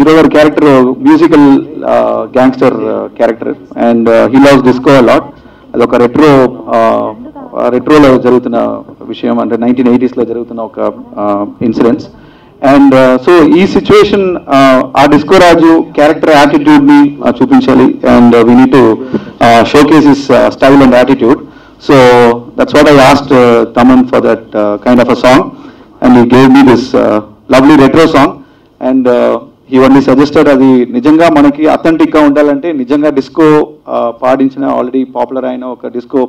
Hero గారి character musical gangster character and he loves disco lot అది ఒక retro రెట్రోలో జరుగుతున్న విషయం అంటే నైన్టీన్ ఎయిటీస్లో జరుగుతున్న ఒక ఇన్సిడెంట్స్ అండ్ సో ఈ సిచ్యువేషన్ ఆ డిస్కో రాజు క్యారెక్టర్ యాటిట్యూడ్ ని uh, చూపించాలి and we need to showcase is style and attitude so that's what I asked Thaman for that kind of a song and he gave me this lovely retro song and he only suggested అది నిజంగా మనకి authentic గా ఉండాలంటే నిజంగా disco పాడించిన already popular అయిన ఒక disco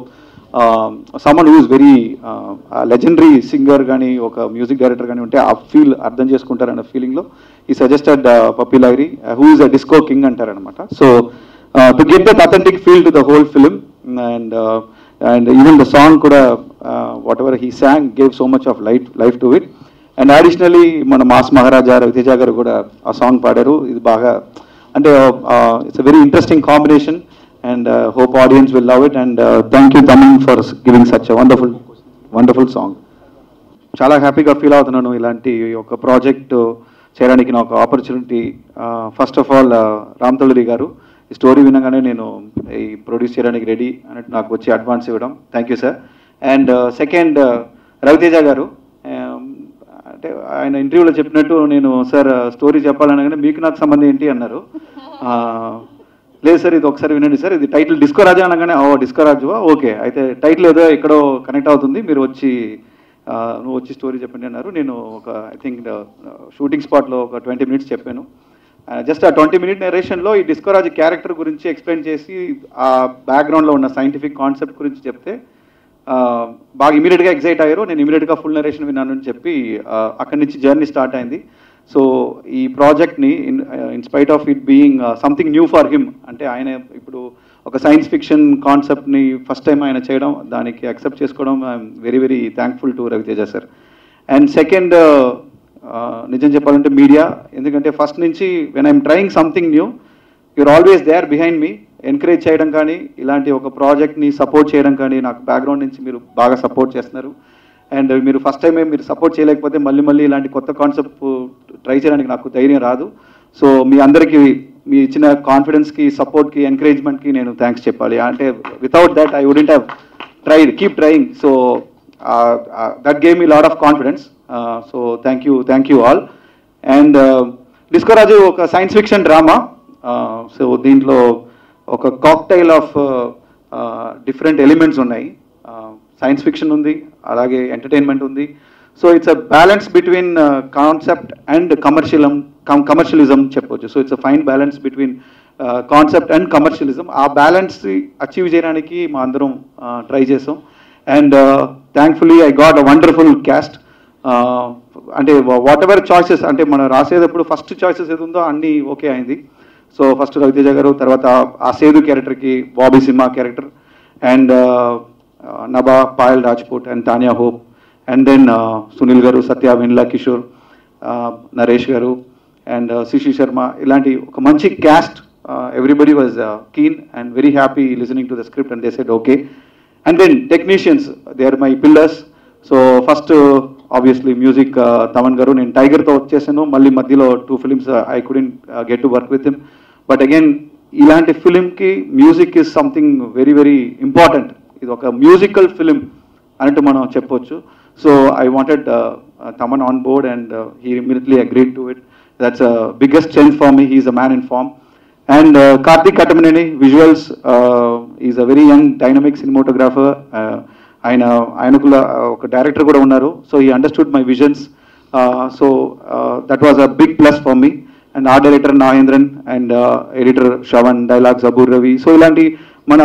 someone who is very legendary singer కానీ ఒక మ్యూజిక్ డైరెక్టర్ కానీ ఉంటే ఆ ఫీల్ అర్థం చేసుకుంటారన్న ఫీలింగ్లో ఈ సజెస్టెడ్ పప్పీ లాగరి who is a disco king అంటారనమాట so to get that authentic feel to the whole film and and even the song కూడా whatever he sang gave so much of life life to it and additionally మన mass Maharaja Ravi Teja garu కూడా ఆ song పాడారు ఇది బాగా అంటే it's a very interesting combination and hope audience will love it and thank you Tamil for giving such wonderful wonderful song చాలా హ్యాపీగా feel అవుతున్నాను ఇలాంటి ఒక ప్రాజెక్ట్ చేయడానికి నాకు ఒక opportunity first of all Ram Talluri garu ఈ స్టోరీ వినగానే నేను ఈ ప్రొడ్యూస్ చేయడానికి రెడీ అన్నట్టు నాకు వచ్చి అడ్వాన్స్ ఇవ్వడం thank you sir and second Ravi Teja garu um, అంటే ఆయన ఇంటర్వ్యూలో చెప్పినట్టు నేను సార్ స్టోరీ చెప్పాలనగానే మీకు నాకు సంబంధం ఏంటి అన్నారు ఆ, లేదు సార్ ఇది ఒకసారి వినండి సార్ ఇది టైటిల్ డిస్కో రాజా అనగానే ఓ డిస్కో రాజువా ఓకే అయితే టైటిల్ ఏదో ఎక్కడో కనెక్ట్ అవుతుంది మీరు వచ్చి ఆ, నువ్వు వచ్చి స్టోరీ చెప్పండి అన్నారు నేను ఒక ఐ థింక్ షూటింగ్ స్పాట్లో ఒక ట్వంటీ మినిట్స్ చెప్పాను జస్ట్ ఆ ట్వంటీ మినిట్ నెరేషన్లో ఈ డిస్కో రాజు క్యారెక్టర్ గురించి ఎక్స్ప్లెయిన్ చేసి ఆ బ్యాక్గ్రౌండ్లో ఉన్న సైంటిఫిక్ కాన్సెప్ట్ గురించి చెప్తే ఆ, బాగా ఇమీడియట్గా ఎగ్జైట్ అయ్యారు నేను ఇమీడియట్గా ఫుల్ నరేషన్ విన్నాను అని చెప్పి ఆ, అక్కడి నుంచి జర్నీ స్టార్ట్ అయింది సో ఈ ప్రాజెక్ట్ని in in spite of it being something new for him అంటే ఆయన ఇప్పుడు ఒక సైన్స్ ఫిక్షన్ కాన్సెప్ట్ని ఫస్ట్ టైం ఆయన చేయడం దానికి అక్సెప్ట్ చేసుకోవడం I'm very very thankful to Ravi Teja sir and second నిజం చెప్పాలంటే మీడియా ఎందుకంటే ఫస్ట్ నుంచి when I'm trying something new you're always there behind me encourage చేయడం కానీ ఇలాంటి ఒక ప్రాజెక్ట్ని సపోర్ట్ చేయడం కానీ నాకు బ్యాక్గ్రౌండ్ నుంచి మీరు బాగా సపోర్ట్ చేస్తున్నారు అండ్ మీరు ఫస్ట్ టైం మీరు సపోర్ట్ చేయలేకపోతే మళ్ళీ మళ్ళీ ఇలాంటి కొత్త కాన్సెప్ట్ ట్రై చేయడానికి నాకు ధైర్యం రాదు సో మీ అందరికీ మీ ఇచ్చిన కాన్ఫిడెన్స్కి సపోర్ట్కి ఎంకరేజ్మెంట్కి నేను థ్యాంక్స్ చెప్పాలి అంటే without that I wouldn't have tried keep trying so that gave me lot of confidence so thank you thank you all and disco Raju ఒక సైన్స్ ఫిక్షన్ డ్రామా సో దీంట్లో ఒక కాక్టైల్ ఆఫ్ డిఫరెంట్ ఎలిమెంట్స్ ఉన్నాయి science fiction ఉంది అలాగే entertainment ఉంది so it's a balance between concept and commercialism commercialism చెప్పొచ్చు so it's a fine balance between concept and commercialism ఆ balance achieve చేయడానికి మా అందరం ట్రై చేసాం and thankfully I got a wonderful cast అంటే వాట్ ఎవర్ చాయిసెస్ అంటే మనం రాసేటప్పుడు ఫస్ట్ చాయిసెస్ ఏది ఉందో అన్నీ ఓకే అయింది సో ఫస్ట్ రవితేజ గారు తర్వాత ఆ సేదు క్యారెక్టర్కి Bobby Simha character and Nabha Payal Rajput and Tanya Hope and then Sunil గారు సత్య వెన్లా కిషోర్ నరేష్ గారు అండ్ శిశి శర్మ ఇలాంటి ఒక మంచి cast everybody was keen and very happy listening to the script and they said okay and then technicians they are my pillars so first obviously music Thaman గారు నేను టైగర్తో వచ్చేసాను మళ్ళీ మధ్యలో two films I couldn't get to work with him but again ఇలాంటి ఫిలింకి music is something very very important ఇది ఒక మ్యూజికల్ ఫిలిం అన్నట్టు మనం చెప్పొచ్చు so I wanted Thaman on board and he immediately agreed to it that's biggest change for me he's a man in form and Karthik Kattamaneni visuals is a very young dynamic cinematographer ఆయన ఆయనకు ఒక director కూడా ఉన్నారు so he understood my visions so that was a big plus for me and art director Nagendran and editor Shravan dialogue జబూర్ Ravi so ఇలాంటి మన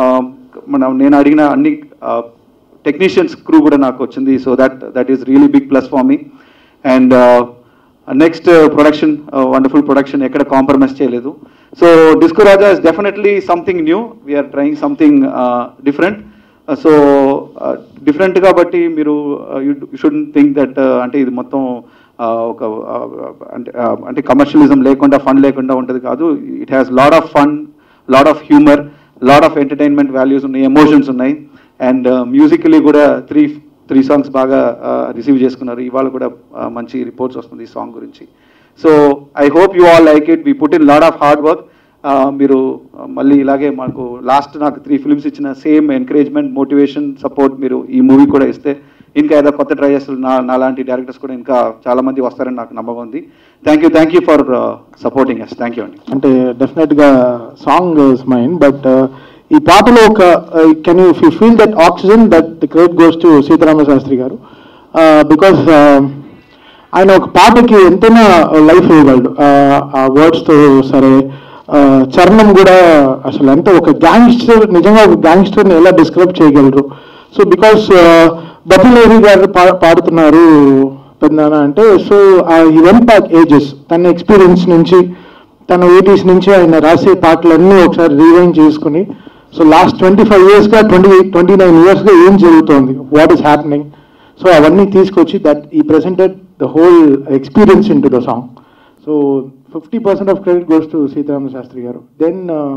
మనం నేను అడిగిన అన్ని టెక్నీషియన్స్ క్రూ కూడా నాకు వచ్చింది so that that is really big plus for me and next production wonderful production ఎక్కడ కాంప్రమైజ్ చేయలేదు so disco Raja is definitely something new we're trying something different so different కాబట్టి మీరు యూ షుడ్ థింక్ దట్ అంటే ఇది మొత్తం ఒక అంటే అంటే కమర్షియలిజం లేకుండా ఫన్ లేకుండా ఉంటుంది కాదు it has lot of fun lot of humour lot of entertainment values ఉన్నాయి ఎమోషన్స్ ఉన్నాయి అండ్ మ్యూజికలీ కూడా త్రీ త్రీ సాంగ్స్ బాగా రిసీవ్ చేసుకున్నారు ఇవాళ కూడా మంచి రిపోర్ట్స్ వస్తుంది ఈ సాంగ్ గురించి so I hope you all like it we put in lot of hard work మీరు uh, మళ్ళీ ఇలాగే మాకు లాస్ట్ నాకు త్రీ ఫిల్మ్స్ ఇచ్చిన సేమ్ ఎంకరేజ్మెంట్ మోటివేషన్ సపోర్ట్ మీరు ఈ మూవీ కూడా ఇస్తే ఇంకా ఏదో కొత్త ట్రై చేస్తారు నా నాలాంటి డైరెక్టర్స్ కూడా ఇంకా చాలా మంది వస్తారని నాకు నమ్మకం ఉంది thank you thank you for supporting yes thank you అండి అంటే డెఫినెట్ గా సాంగ్ ఇస్ మైన్ బట్ ఈ పాటలో ఒక can you you feel that oxygen that the credit goes to Seetharama Sastry గారు బికాస్ ఆయన ఒక పాటకి ఎంతైనా లైఫ్ ఇవ్వగలడు Uh, ఆ వర్డ్స్తో సరే uh, చరణం కూడా అసలు ఎంత ఒక గ్యాంగ్స్టర్ నిజంగా ఒక గ్యాంగ్స్టర్ని ఎలా డిస్క్రైబ్ చేయగలరు సో బికాస్ బతులేరి గారు పా- పాడుతున్నారు పెద్దనాన్న అంటే సో ఈ వన్ ప్యాక్ ఏజెస్ తన ఎక్స్పీరియన్స్ నుంచి తన ఎయిటీస్ నుంచి ఆయన రాసే పాటలన్నీ ఒకసారి రీవైన్ చేసుకుని సో లాస్ట్ ట్వంటీ ఫైవ్ ఇయర్స్గా ట్వంటీ ట్వంటీ నైన్ ఇయర్స్గా ఏం జరుగుతోంది వాట్ ఈస్ హ్యాపెనింగ్ సో అవన్నీ తీసుకొచ్చి that he presented the whole experience into the song so fifty percent of credit goes to Seetharama Sastry గారు దెన్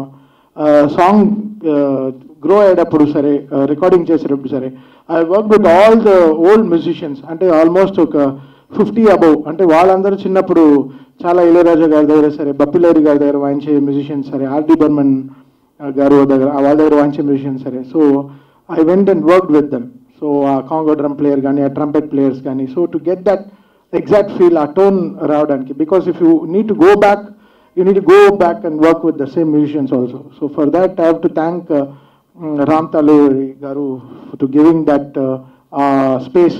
సాంగ్ గ్రో అయ్యేటప్పుడు సరే recording చేసేటప్పుడు సరే I work with all the old musicians అంటే almost ఒక fifty above అంటే వాళ్ళందరూ చిన్నప్పుడు చాలా ఇళయరాజా గారి దగ్గర సరే బప్పిలేరి గారి దగ్గర వాయించే మ్యూజిషియన్స్ సరే ఆర్డి బర్మన్ గారు దగ్గర వాళ్ళ దగ్గర వాయించే మ్యూజిషియన్స్ సరే so I went and work with them so uh conga drum player కానీ ఆ ట్రంపెట్ ప్లేయర్స్ కానీ so to get that exact feel uh tone రావడానికి because if you need to go back you need go back and work with the same musicians also so for that I have to thank Ram Taluri గారు to giving that space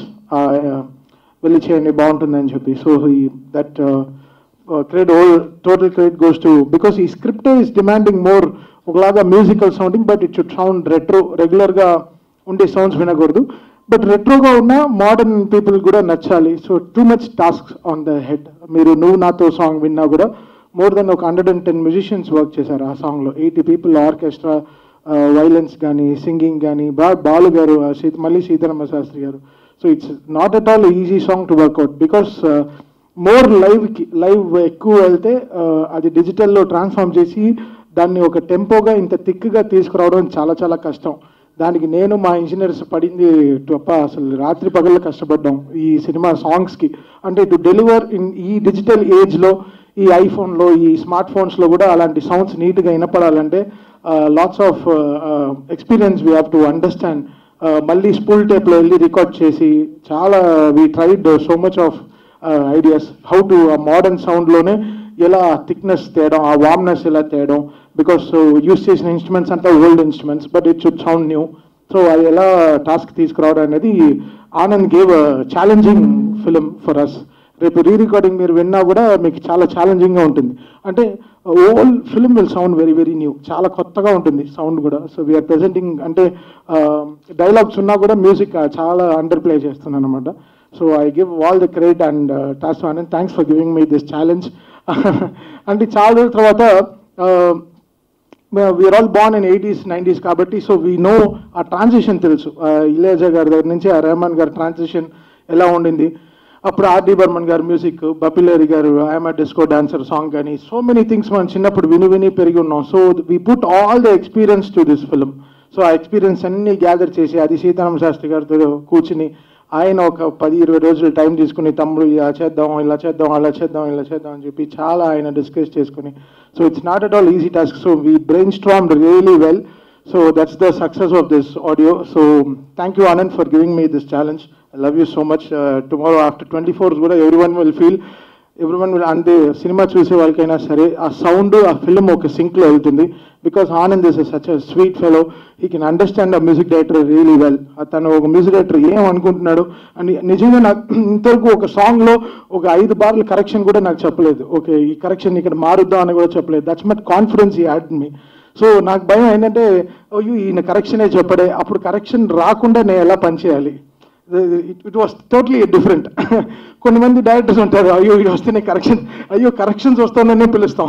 వెళ్ళి చేయండి బాగుంటుందని చెప్పి so that credit whole total credit goes to because ఈ script is demanding more ఒకలాగా musical sounding but it should sound retro రెగ్యులర్గా ఉండే sounds వినకూడదు బట్ రెట్రోగా ఉన్న మోడర్న్ పీపుల్ కూడా నచ్చాలి so too much task on the head మీరు నువ్వు నాతో సాంగ్ విన్నా కూడా మోర్ దెన్ ఒక hundred and ten musicians work చేశారు ఆ సాంగ్లో ఎయిటీ పీపుల్ ఆర్కెస్ట్రా వైలెన్స్ కానీ సింగింగ్ కానీ బా బాలు గారు ఆ సీత మళ్ళీ సీతారామ శాస్త్రి గారు so it's not at all easy song to work out because more లైవ్కి లైవ్ ఎక్కువ వెళ్తే uh, అది డిజిటల్లో ట్రాన్స్ఫార్మ్ చేసి దాన్ని ఒక టెంపోగా ఇంత థిక్గా తీసుకురావడం చాలా చాలా కష్టం దానికి నేను మా ఇంజనీర్స్ పడింది తప్ప అసలు రాత్రి పగళ్ళు కష్టపడ్డాం ఈ సినిమా సాంగ్స్కి అంటే టు డెలివర్ ఇన్ ఈ డిజిటల్ ఏజ్లో ఈ ఐఫోన్లో ఈ స్మార్ట్ ఫోన్స్లో కూడా అలాంటి సౌండ్స్ నీట్గా వినపడాలంటే lots of experience we have to understand మళ్ళీ స్కూల్ టేప్లో వెళ్ళి రికార్డ్ చేసి చాలా we tried so much of ideas how to ఆ మోడర్న్ సౌండ్లోనే ఎలా థిక్నెస్ తేయడం ఆ వార్మ్నెస్ ఎలా తేయడం బికాస్ యూస్ చేసిన ఇన్స్ట్రుమెంట్స్ అంతా old instruments but it should sound new so అది ఎలా టాస్క్ తీసుకురావడం అనేది Anand gave challenging film for us రేపు రీ రికార్డింగ్ మీరు విన్నా కూడా మీకు చాలా ఛాలెంజింగ్గా ఉంటుంది అంటే whole film will sound very very new చాలా కొత్తగా ఉంటుంది సౌండ్ కూడా సో వీఆర్ ప్రెజెంటింగ్ అంటే డైలాగ్స్ ఉన్నా కూడా మ్యూజిక్ చాలా అండర్ ప్లే చేస్తున్నాను అనమాట so I give all the credit and to Anand thanks for giving me this challenge అంటే చాలా రోజుల తర్వాత we're all born in eighties nineties కాబట్టి సో వీ నో ఆ ట్రాన్సిషన్ తెలుసు ఇళయజా గారి దగ్గర నుంచి ఆ రెహమాన్ గారి ట్రాన్సిషన్ ఎలా ఉండింది అప్పుడు ఆర్డి బర్మన్ గారు మ్యూజిక్ బపిలేరి గారు ఐఎమ్ డిస్కో డాన్సర్ సాంగ్ కానీ సో మెనీ థింగ్స్ మనం చిన్నప్పుడు విని విని పెరిగి ఉన్నాం so we put all the experience to this film so uh experience అన్ని గ్యాదర్ చేసి అది సీతారామ శాస్త్రి గారితో కూర్చుని ఆయన ఒక పది ఇరవై రోజులు టైం తీసుకుని తమ్ముడు ఇలా చేద్దాం ఇలా చేద్దాం అలా చేద్దాం ఇలా చేద్దాం అని చెప్పి చాలా ఆయన డిస్కస్ చేసుకుని so it's not at all easy task so we brainstorm really well so that's the success of this audio so thank you Anand for giving me this challenge I love you so much tomorrow after twenty fours కూడా everyone will feel everyone will అంటే cinema చూసే వాళ్ళకైనా సరే ఆ sound ఆ film ఒక సింక్లో వెళ్తుంది because Anand is such a sweet fellow he can understand a music director really well తను ఒక మ్యూజిక్ డైరెక్టర్ ఏం అనుకుంటున్నాడు అండ్ నిజంగా నాకు ఇంతవరకు ఒక సాంగ్లో ఒక ఐదు బార్లు కరెక్షన్ కూడా నాకు చెప్పలేదు ఓకే ఈ కరెక్షన్ ఇక్కడ మారుద్దాం అని కూడా చెప్పలేదు దట్స్ మట్ కాన్ఫిడెన్స్ ఈ యాడ్ మీ సో నాకు భయం ఏంటంటే అయ్యో ఈయన కరెక్షనే చెప్పడే అప్పుడు కరెక్షన్ రాకుండా నేను ఎలా పనిచేయాలి ఇట్ వాస్ టోటలీ డిఫరెంట్ కొంతమంది డైరెక్టర్స్ ఉంటారు అయ్యో ఇది వస్తేనే కరెక్షన్ అయ్యో కరెక్షన్స్ వస్తుందనే పిలుస్తాం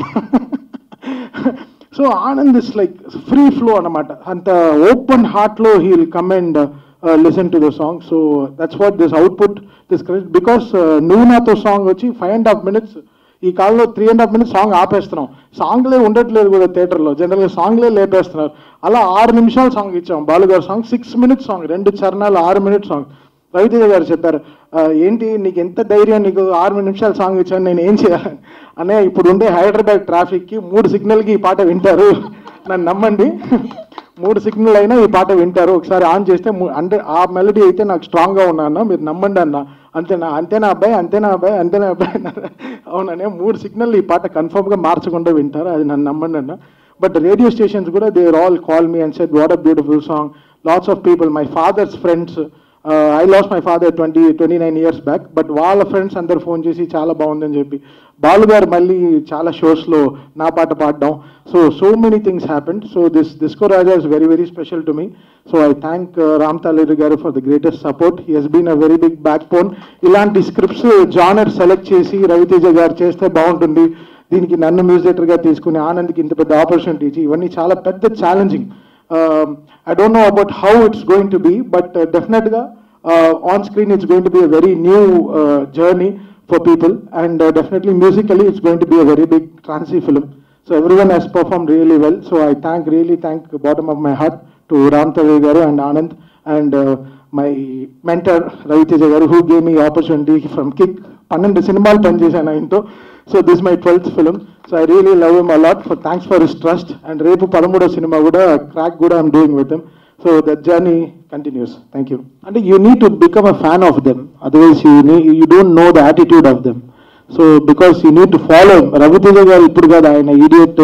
so Anand is like free flow అనమాట అంత ఓపెన్ హార్ట్లో he will come and listen to the song so that's what this output this credit because నువ్వు నాతో సాంగ్ వచ్చి ఫైవ్ అండ్ హాఫ్ మినిట్స్ ఈ కాలంలో three and half minutes song ఆపేస్తున్నాం సాంగ్లే ఉండట్లేదు కూడా థియేటర్లో జనరల్గా సాంగ్లే లేపేస్తున్నారు అలా ఆరు నిమిషాలు సాంగ్ ఇచ్చాం బాలుగారు సాంగ్ సిక్స్ మినిట్స్ సాంగ్ రెండు చరణాలు ఆరు మినిట్స్ సాంగ్ రవితేజ గారు చెప్పారు "ఆ, ఏంటి నీకు ఎంత ధైర్యం నీకు ఆరు నిమిషాలు సాంగ్ ఇచ్చాను నేను ఏం చేయాలి అనే ఇప్పుడు ఉండే హైదరాబాద్ ట్రాఫిక్కి మూడు సిగ్నల్కి ఈ పాట వింటారు నన్ను నమ్మండి మూడు సిగ్నల్ అయినా ఈ పాట వింటారు ఒకసారి ఆన్ చేస్తే ము- అంటే ఆ మెలడీ అయితే నాకు స్ట్రాంగ్గా ఉన్నా అన్న మీరు నమ్మండి అన్న అంతేనా అంతేనా అబ్బాయి అంతేనా అబ్బాయి అంతేనా అబ్బాయి అన్నారు అవుననే మూడు సిగ్నల్ ఈ పాట కన్ఫర్మ్గా మార్చకుండా వింటారు అది నన్ను నమ్మండి అన్న బట్ రేడియో స్టేషన్స్ కూడా they all call me and said what a beautiful song lots of people my father's friends I lost my father twenty twenty nine years back but వాళ్ళ ఫ్రెండ్స్ అందరు ఫోన్ చేసి చాలా బాగుందని చెప్పి బాలు గారు మళ్ళీ చాలా షోస్లో నా పాట పాడడం so so many things happened so this disco Raja is very very special to me so I thank Ram Taluri గారు for the greatest support he he's been a very big backbone ఇలాంటి స్క్రిప్ట్స్ జానర్ సెలెక్ట్ చేసి రవితేజ గారు చేస్తే బాగుంటుంది దీనికి నన్ను మ్యూజియేటర్గా తీసుకుని ఆనంద్కి ఇంత పెద్ద ఆపర్చునిటీ ఇచ్చి ఇవన్నీ చాలా పెద్ద challenging I don't know about how it's going to be but డెఫినెట్గా on screen it's going to be a very new journey for people and definitely musically it's going to be a very big trancy film so every one he's perform really well so I thank really thank bottom of my heart to Ram తవే గారు and Anand and my mentor Ravi Teja గారు who game ఈ opportunity from kick పన్నెండు సినిమాలు పనిచేశాను ఆయనతో so this my twelfth film so I really love M a lot for thanks for his trust and రేపు పదమూడో సినిమా కూడా క్రాక్ కూడా I'm doing with them so that journey continues thank you అంటే you need to become a fan of them otherwise you నీ you don't know the attitude of them so because you need to follow Raviteja గారు ఇప్పుడు కాదు ఆయన idiot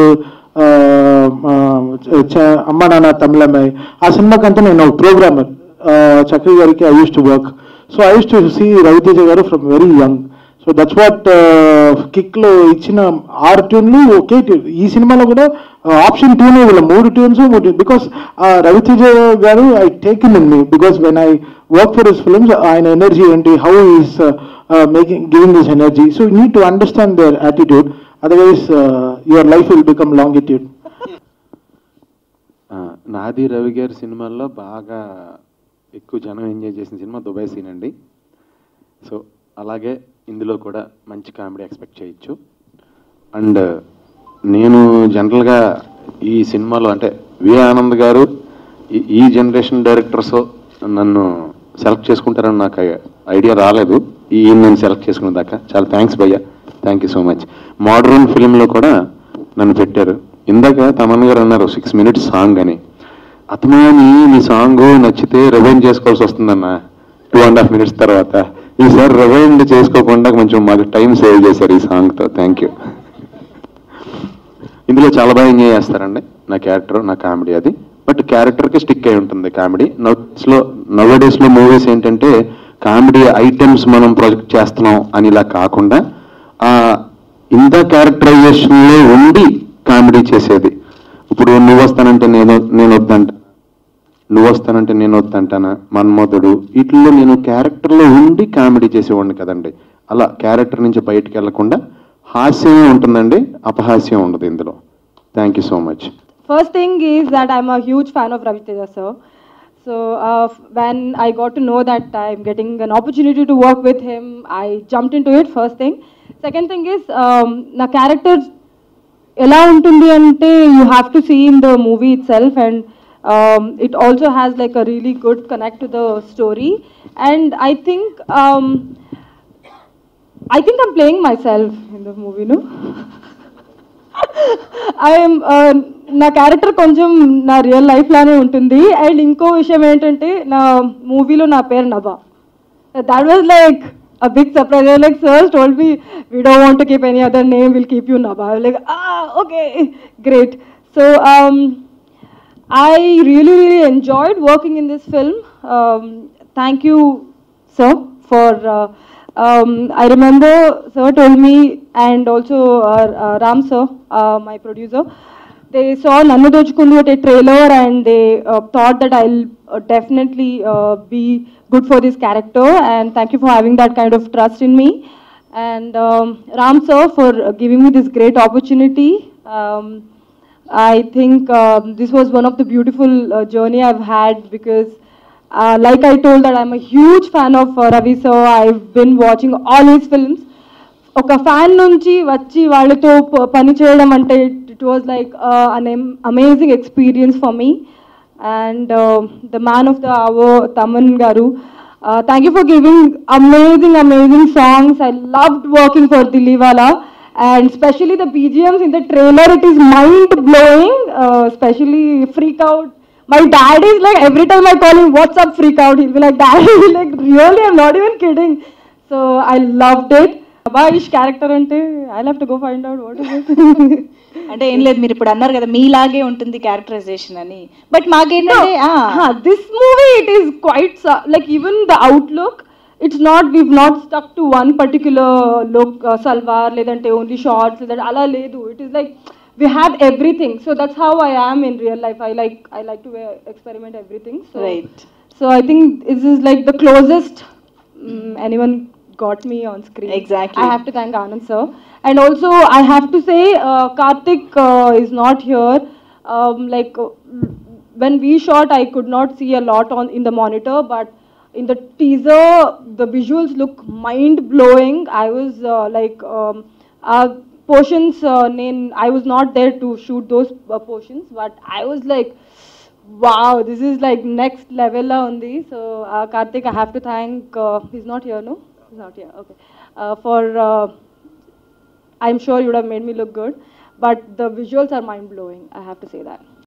అమ్మ నాన్న తమిళమ్మాయి ఆ సినిమాకంతా నేను ఒక ప్రోగ్రామర్ చక్రి గారికి I use to work so I use to see Raviteja గారు from very young so that's what kick లో ఇచ్చిన ఆరు ట్యూన్లు ఒకే ట్యూన్ ఈ సినిమాలో కూడా ఆప్షన్ ట్యూన్ వీళ్ళ మూడు tunes because Raviteja garu I take in in me because when I work for his films ఆయన ఎనర్జీ ఏంటి how is making giving this energy so you need to understand their attitude otherwise your life will become longitude ah, నాది రవి గారి సినిమాల్లో బాగా ఎక్కువ జనం enjoy చేసిన cinema Dubai scene అండి సో అలాగే ఇందులో కూడా మంచి కామెడీ ఎక్స్పెక్ట్ చేయొచ్చు అండ్ నేను జనరల్గా ఈ సినిమాలో అంటే వి ఆనంద్ గారు ఈ- ఈ జనరేషన్ డైరెక్టర్స్ నన్ను సెలెక్ట్ చేసుకుంటారని నాకు ఐడియా రాలేదు ఈ నేను సెలెక్ట్ చేసుకున్న దాకా చాలా థ్యాంక్స్ భయ్య thank you so much modern ఫిలింలో కూడా నన్ను పెట్టారు ఇందాక తమన్ గారు అన్నారు సిక్స్ మినిట్స్ సాంగ్ అని అతమాని మీ సాంగ్ నచ్చితే రివైండ్ చేసుకోవాల్సి వస్తుందన్న టూ అండ్ హాఫ్ మినిట్స్ తర్వాత ఈసారి రివైండ్ చేసుకోకుండా కొంచెం మాకు టైం సేవ్ చేశారు ఈ సాంగ్తో థ్యాంక్ యూ ఇందులో చాలా బాగా ఎంజాయ్ చేస్తారండి నా క్యారెక్టర్ నా కామెడీ అది బట్ క్యారెక్టర్కి స్టిక్ అయి ఉంటుంది కామెడీ నవ్స్లో నవ్ డేస్లో మూవీస్ ఏంటంటే కామెడీ ఐటమ్స్ మనం ప్రొజెక్ట్ చేస్తున్నాం అని ఇలా కాకుండా ఆ ఇంత క్యారెక్టరైజేషన్లో ఉండి కామెడీ చేసేది ఇప్పుడు నువ్వు వస్తానంటే నేను నేను వద్దంట నువ్వు వస్తానంటే నేను వద్దంటానా మన్మధుడు వీటిల్లో నేను క్యారెక్టర్లో ఉండి కామెడీ చేసేవాడిని కదండి అలా క్యారెక్టర్ నుంచి బయటికి వెళ్లకుండా హాస్యమే ఉంటుందండి అపహాస్యం ఉండదు ఇందులో thank you so much First thing is that I'm a huge fan of Ravi Teja sir. So uh, f- when I got to know that I'm getting an opportunity to work with him, I jumped into it. First thing. Second thing is um, నా character ఎలా ఉంటుంది అంటే you have to see in the movie itself and it also has like a really good connect to the story and I think I think I'm playing myself in the మూవీను I'm నా character కొంచెం నా real life లానే ఉంటుంది and ఇంకో విషయం ఏంటంటే నా మూవీలో నా పేరు Nabha that was like a big surprise. They were like, sir told me we don't want to keep any other name, we'll keep you Nabha. I was like, ah, okay, great. So um, I really, really enjoyed working in this film. Um, thank you, sir, for. Uh, um, I remember sir told me, and also uh, uh, Ram sir, uh, my producer, they saw Nannu Dochukundu at a trailer and they uh, thought that I'll uh, definitely uh, be good for this character and thank you for having that kind of trust in me and um, Ram sir for uh, giving me this great opportunity. Um, I think um, this was one of the beautiful uh, journey I've had because uh, like I told that I'm a huge fan of uh, Ravi sir. I've been watching all his films. ఒక fan నుంచి వచ్చి వాళ్ళతో ప- పని చేయడం అంటే it was like an amazing experience for me and the man of the hour Thaman garu Uh, thank you for giving amazing, amazing songs. I loved working for Diliwala. And especially the BGMs in the trailer, it is mind blowing. Uh, especially Freak Out. My dad is like, every time I call him, What's up, Freak Out? He'll be like, Dad, like, really, I'm not even kidding. So I loved it. Abaish character ante, I'll have to go find out what is it. అంటే ఏం లేదు మీరు ఇప్పుడు అన్నారు కదా మీలాగే ఉంటుంది characterisation అని బట్ మాకేంటంటే ఆ, Huh, this movie it is quite su- like even the outlook it's not we've not stuck to one particular look uh, salwar ledante only shorts that ala ledu it is like we have everything so that's how i am in real life i like i like to wear, experiment everything so Right. so i think this is like the closest mm, anyone got me on screen Exactly. i have to thank anand sir and also i have to say uh, karthik uh, is not here um, like uh, when we shot i could not see a lot on in the monitor but in the teaser the visuals look mind blowing i was uh, like um, uh, portions uh, name i was not there to shoot those uh, portions but i was like wow this is like next level la undi so uh, karthik i have to thank uh, he's not here no he's not here okay uh, for uh, i'm sure you would have made me look good but the visuals are mind blowing i have to say that